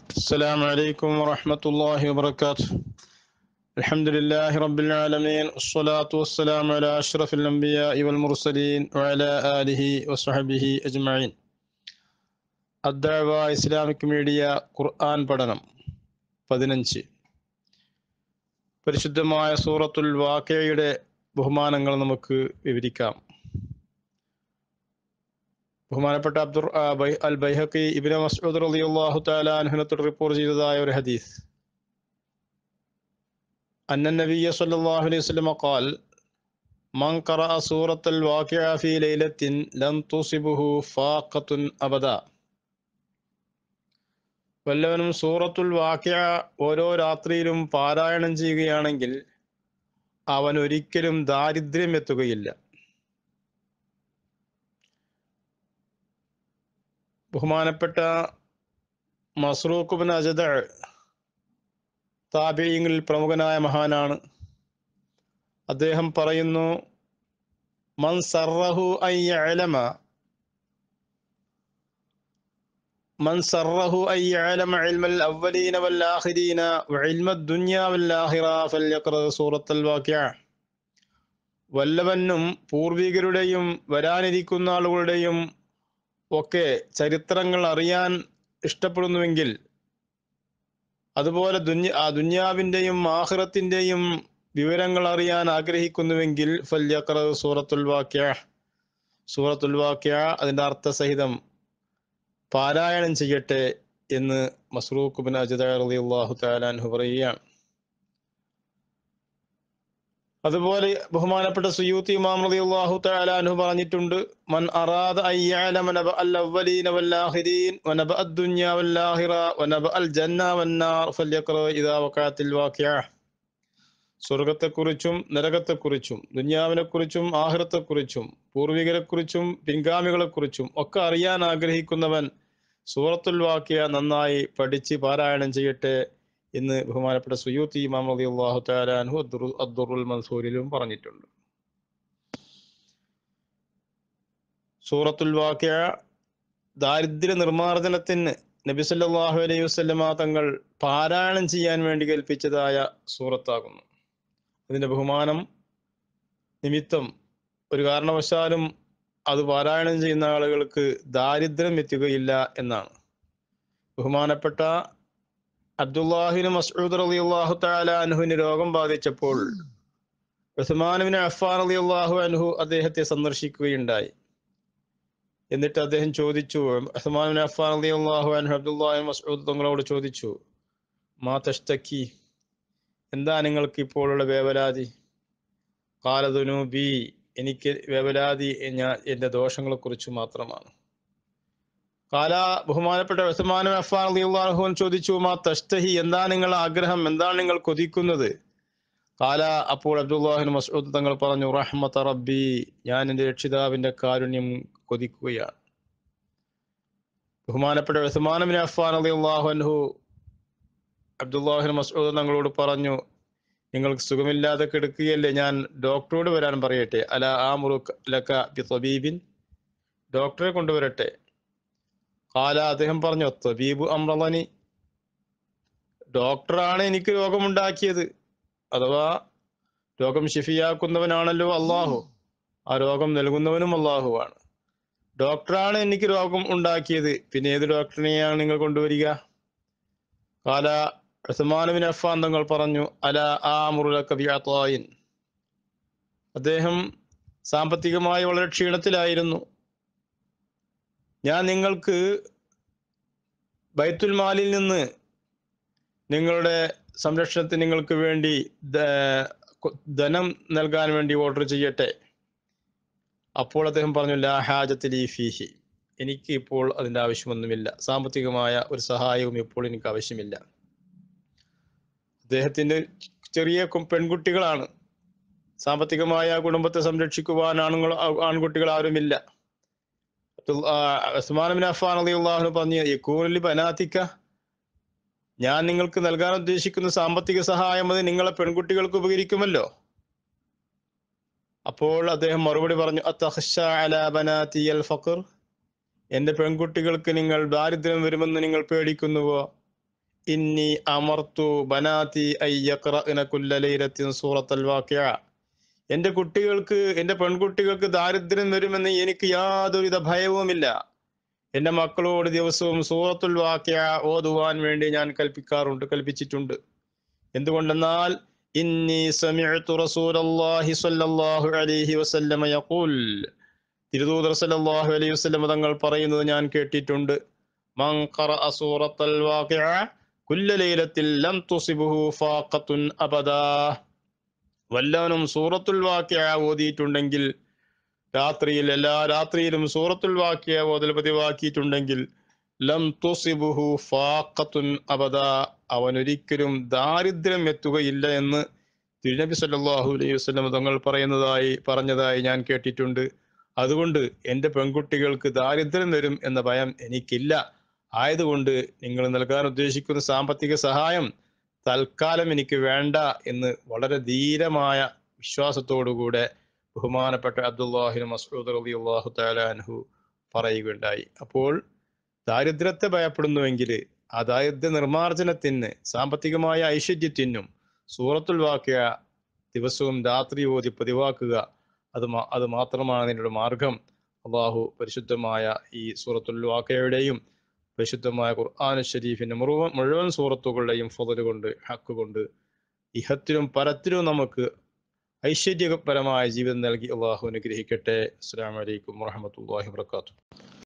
السلام عليكم ورحمة الله وبركاته الحمد لله رب العالمين والصلاة والسلام على أشرف الأنبياء والمرسلين وعلى آله وصحبه أجمعين الدعوة Islamic media ഖുർആൻ പഠനം പതിനഞ്ച് പരിശുദ്ധമായ സൂറത്തുൽ വാക്കയുടെ ബഹുമാനങ്ങൾ നമുക്ക് വിവരിക്കാം ബഹുമാനപ്പെട്ട അബ്ദുർ ആ, ബൈ- അൽ ബൈഹഖി ഇബ്നു മസ്ഊദ് റളിയല്ലാഹു തആല അൻഹുനത്തോട് റിപ്പോർട്ട് ചെയ്തതായ ഒരു ഹദീസ് അന്ന നബിയ സല്ലല്ലാഹു അലൈഹി വസല്ലം ഖാൽ മൻ ഖറഅ സൂറത്തുൽ വാഖിഅ ഫീ ലൈലത്തിൻ ലം തുസിബുഹു ഫാഖത്തുൻ അബദ വല്ലവനും സൂറത്തുൽ വാഖിഅ ഓരോ രാത്രിയിലും പാരായണം ചെയ്യുകയാണെങ്കിൽ അവൻ ഒരിക്കലും ദാരിദ്ര്യം എത്തുകയില്ല ബഹുമാനപ്പെട്ട മസ്റൂഖ് ബിൻ അജദ താബിയങ്ങളിൽ പ്രമുഖനായ മഹാനാണ് അദ്ദേഹം പറയുന്നു മൻ സർറഹു അൻ യഅലമ من سره أن يعلم علم الأولين والآخرين وعلم الدنيا والآخرة فليقرأ سورة الواقعة വല്ലവനും പൂർവികരുടെയും വരാനിരിക്കുന്ന ആളുകളുടെയും ഒക്കെ ചരിത്രങ്ങൾ അറിയാൻ ഇഷ്ടപ്പെടുന്നുവെങ്കിൽ അതുപോലെ ദുന്യ ആ ദുന്യാവിൻ്റെയും ആഹ്റത്തിൻ്റെയും വിവരങ്ങൾ അറിയാൻ ആഗ്രഹിക്കുന്നുവെങ്കിൽ ഫല്യഖറ സൂറത്തുൽ വാക്യ സൂറത്തുൽ വാക്യ അതിൻ്റെ അർത്ഥസഹിതം പാരായണം ചെയ്യട്ടെ എന്ന് മസ്റൂഖ് ബിൻ അജദ റളിയല്ലാഹു തആല അൻഹു പറയുകയാണ് അതുപോലെ ബഹുമാനപ്പെട്ട സുയൂത്തി ഇമാം റളിയല്ലാഹു തആല അൻഹു പറഞ്ഞിട്ടുണ്ട് മൻ അറാദ അൻ യഅലമ നബ അൽ അവ്വലീന വൽ ആഖിരീൻ വനബ അദ് ദുനിയ വൽ ആഖിറ വനബ അൽ ജന്ന വൻ നാർ ഫല്യഖറ ഇദാ വഖഅത്തിൽ വാഖിഅ സ്വർഗത്തെക്കുറിച്ചും നരകത്തെക്കുറിച്ചും ദുനിയാവിനെക്കുറിച്ചും ആഹ്റത്തെക്കുറിച്ചും പൂർവികരെക്കുറിച്ചും പിൻഗാമികളെക്കുറിച്ചും ഒക്കെ അറിയാൻ ആഗ്രഹിക്കുന്നവൻ സൂറത്തുൽ വാക്യ നന്നായി പഠിച്ച് പാരായണം ചെയ്യട്ടെ എന്ന് ബഹുമാനപ്പെട്ട സുയൂത്തി ഇമാം റളിയല്ലാഹു തആല അൻഹു അദ്ദുറു- അദ്ദുറുൽ മൻസൂരിലും പറഞ്ഞിട്ടുണ്ട് സൂറത്തുൽ വാക്യ ദാരിദ്ര്യ നിർമ്മാർജ്ജനത്തിന് നബി സല്ലല്ലാഹു അലൈഹി വസല്ലമ തങ്ങൾ പാരായണം ചെയ്യാൻ വേണ്ടി കൽപ്പിച്ചതായ സൂറത്താകുന്നു അതിന്റെ ബഹുമാനം നിമിത്തം ഒരു കാരണവശാലും അത് പാരായണം ചെയ്യുന്ന ആളുകൾക്ക് ദാരിദ്ര്യം എത്തുകയില്ല എന്നാണ് ബഹുമാനപ്പെട്ട അബ്ദുല്ലാഹിന് മസ്ഊദ് റളിയല്ലാഹു തആല അൻഹുവിന് രോഗം ബാധിച്ചപ്പോൾ ഉസ്മാനുവിന് അഫ്ഫാൻ റളിയല്ലാഹു അൻഹു അദ്ദേഹത്തെ സന്ദർശിക്കുകയുണ്ടായി എന്നിട്ട് അദ്ദേഹം ചോദിച്ചു ഉസ്മാനുവിന് അഫ്ഫാൻ റളിയല്ലാഹു അൻഹു അബ്ദുല്ലാഹി മസ്ഊദ് തങ്ങളോട് ചോദിച്ചു മാ തഷ്തക്കി എന്താ നിങ്ങൾക്ക് ഇപ്പോഴുള്ള വേവലാതി കാലതുനൂബി എനിക്ക് വേവലാതി ഞാൻ എൻ്റെ ദോഷങ്ങളെ കുറിച്ച് മാത്രമാണ് കാല ബഹുമാനപ്പെട്ട ഉസ്മാനും അഫ്ഫാൻ റളിയല്ലാഹു അൻഹു ചോദിച്ചു മാ തഷ്തഹി എന്താ നിങ്ങൾ ആഗ്രഹം എന്താണ് നിങ്ങൾ കൊതിക്കുന്നത് കാല അപ്പോൾ അബ്ദുല്ലാഹിൻ മസ്ഊദ് തങ്ങൾ പറഞ്ഞു റഹ്മത്ത റബ്ബി ഞാൻ എൻ്റെ രക്ഷിതാവിൻ്റെ കാരുണ്യം കൊതിക്കുകയാണ് ബഹുമാനപ്പെട്ട ഉസ്മാനും അഫ്ഫാൻ റളിയല്ലാഹു അൻഹു അബ്ദുല്ലാഹിൻ മസ്ഊദ് തങ്ങളോട് പറഞ്ഞു നിങ്ങൾക്ക് സുഖമില്ലാതെ കിടക്കുകയല്ലേ ഞാൻ ഡോക്ടറോട് വരാൻ പറയട്ടെ അല ആ ലക ബി തബീബിൻ ഡോക്ടറെ കൊണ്ടുവരട്ടെ കാല അദ്ദേഹം പറഞ്ഞു തബീബു അമ്രളനി ഡോക്ടറാണ് എനിക്ക് രോഗമുണ്ടാക്കിയത് അഥവാ രോഗം ഷിഫിയാക്കുന്നവനാണല്ലോ അള്ളാഹു ആ രോഗം നൽകുന്നവനും അള്ളാഹുവാണ് ഡോക്ടറാണ് എനിക്ക് രോഗം ഉണ്ടാക്കിയത് പിന്നെ ഏത് ഡോക്ടറിനെയാണ് നിങ്ങൾ കൊണ്ടുവരിക കാല ഉസ്മാനുബിൻ അഫ്ഫാൻ തങ്ങൾ പറഞ്ഞു അല ആ മുറുലക്കബിയാത്തോയിൻ അദ്ദേഹം സാമ്പത്തികമായി വളരെ ക്ഷീണത്തിലായിരുന്നു ഞാൻ നിങ്ങൾക്ക് ബൈത്തുൽ മാലിൽ നിന്ന് നിങ്ങളുടെ സംരക്ഷണത്തിന് നിങ്ങൾക്ക് വേണ്ടി ദ- കൊ- ധനം നൽകാൻ വേണ്ടി ഓർഡർ ചെയ്യട്ടെ അപ്പോൾ അദ്ദേഹം പറഞ്ഞു ലാ ഹാജത്തിൽ ഈ ഫീഹി എനിക്ക് ഇപ്പോൾ അതിൻ്റെ ആവശ്യമൊന്നുമില്ല സാമ്പത്തികമായ ഒരു സഹായവും ഇപ്പോൾ എനിക്ക് ആവശ്യമില്ല അദ്ദേഹത്തിന്റെ ചെറിയ കു- പെൺകുട്ടികളാണ് സാമ്പത്തികമായ ആ കുടുംബത്തെ സംരക്ഷിക്കുവാൻ ആണുങ്ങൾ ആ- ആൺകുട്ടികൾ ആരുമില്ല അബ്ദുൽ- ആ, ഉസ്മാൻ ബിൻ അഫ്ഫാൻ റളിയല്ലാഹു പറഞ്ഞു യക്കൂനലി ബനാത്തിക്ക ഞാൻ നിങ്ങൾക്ക് നൽകാൻ ഉദ്ദേശിക്കുന്ന സാമ്പത്തിക സഹായം അത് നിങ്ങളെ പെൺകുട്ടികൾക്ക് ഉപകരിക്കുമല്ലോ അപ്പോൾ അദ്ദേഹം മറുപടി പറഞ്ഞു "അത്തഖ്ശ അലാ ബനാതി അൽ ഫഖർ എന്റെ പെൺകുട്ടികൾക്ക് നിങ്ങൾ ദാരിദ്ര്യം വരുമെന്ന് നിങ്ങൾ പേടിക്കുന്നുവോ ഇന്നി അമർത്തു ബനാത്തി അയ്യഖ്റഅന കുല്ല ലൈലത്തിൻ സൂറത്തുൽ വാഖിഅ എൻ്റെ കുട്ടികൾക്ക് എൻ്റെ പെൺകുട്ടികൾക്ക് ദാരിദ്ര്യം വരുമെന്ന് എനിക്ക് യാതൊരുവിധ ഭയവുമില്ല എൻ്റെ മക്കളോട് ദിവസവും സൂറത്തുൽ വാഖിഅ ഓതുവാൻ വേണ്ടി ഞാൻ കൽപ്പിക്കാറുണ്ട് കൽപ്പിച്ചിട്ടുണ്ട് എന്തുകൊണ്ടെന്നാൽ ഇന്നി സമിഅ്തു റസൂലല്ലാഹി സ്വല്ലല്ലാഹു അലൈഹി വസല്ലമ യഖൂൽ തിരുദൂതർ സല്ലല്ലാഹു അലൈഹി വസല്ലം തങ്ങൾ പറയുന്നത് ഞാൻ കേട്ടിട്ടുണ്ട് മൻ ഖറഅ സൂറത്തുൽ വാഖിഅ കുല്ല ലൈലത്തിൽ ലം തുസിബുഹു ഫാഖത്തുൻ അബദാ വല്ലവനും സൂറത്തുൽ വാഖിഅ ഓതിയിട്ടുണ്ടെങ്കിൽ രാത്രിയിൽ എല്ലാ രാത്രിയിലും സൂറത്തുൽ വാഖിഅ ഓതൽ പതിവാക്കിയിട്ടുണ്ടെങ്കിൽ ലം തുസിബുഹു ഫാഖത്തുൻ അബദാ അവനൊരിക്കലും ദാരിദ്ര്യം എത്തുകയില്ല എന്ന് തിരുനബി സല്ലല്ലാഹു അലൈഹി വസല്ലം തങ്ങൾ പറയുന്നതായി പറഞ്ഞതായി ഞാൻ കേട്ടിട്ടുണ്ട് അതുകൊണ്ട് എൻ്റെ പെൺകുട്ടികൾക്ക് ദാരിദ്ര്യം വരും എന്ന ഭയം എനിക്കില്ല ആയതുകൊണ്ട് നിങ്ങൾ നൽകാൻ ഉദ്ദേശിക്കുന്ന സാമ്പത്തിക സഹായം തൽക്കാലം എനിക്ക് വേണ്ട എന്ന് വളരെ ധീരമായ വിശ്വാസത്തോടുകൂടെ ബഹുമാനപ്പെട്ട അബ്ദുല്ലാഹിൻ മസ്ഊദ് റബി അള്ളാഹു താലാൻഹു പറയുകയുണ്ടായി അപ്പോൾ ദാരിദ്ര്യത്തെ ഭയപ്പെടുന്നുവെങ്കിൽ ആ ദാരിദ്ര്യ നിർമ്മാർജ്ജനത്തിന് സാമ്പത്തികമായ ഐശ്വര്യത്തിനും സൂറത്തുൽ വാക്യ ദിവസവും രാത്രി ഓതി പതിവാക്കുക അത് മാ അത് മാത്രമാണ് അതിൻ്റെ മാർഗം അള്ളാഹു പരിശുദ്ധമായ ഈ സൂറത്തുൽ വാക്കയുടെയും പരിശുദ്ധമായ ഖുർആൻ ഷരീഫിന്റെ മുഴുവൻ മുഴുവൻ സൂറത്തുകളുടെയും ഫضل കൊണ്ട് ഹക്ക് കൊണ്ട് ഇഹത്തിലും പരത്തിലും നമുക്ക് ഐശ്വര്യപരമായ ജീവിതം നൽകി അള്ളാഹു അനുഗ്രഹിക്കട്ടെ അസ്സാം വലൈക്കും വാഹമത്തല്ലാഹി വാത്തു